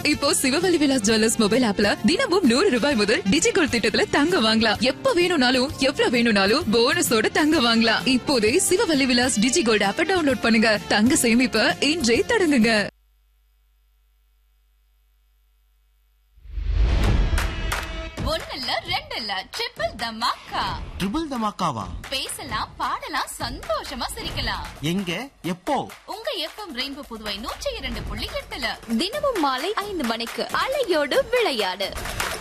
இப்போ சிவவலி Vilas jewellers mobile ஆப்ல தினமும் நூறு ரூபாய் முதல் டிஜிகோல் திட்டத்துல தங்க வாங்கலாம் எப்ப வேணும்னாலும் எவ்வளவு வேணும்னாலும் போனஸோட தங்க வாங்கலாம் இப்போதே சிவவல்லி விலாஸ் டிஜிகோல்ட் ஆப்ப டவுன்லோட் பண்ணுங்க தங்க சேமிப்ப இன்றே தொடங்குங்க ஒண்ணுல்ல ரெண்டுல்ல ட்ரிபிள் தமாக்கா ட்ரிபிள் தமாக்காவா பேசலாம் பாடலாம் சந்தோஷமா சிரிக்கலாம் எங்க எப்போ உங்க எஃப்எம் ரெயின்போ புதுவை நூற்றி இரண்டு புள்ளி எட்டுல தினமும் மாலை ஐந்து மணிக்கு அலையோடு விளையாடு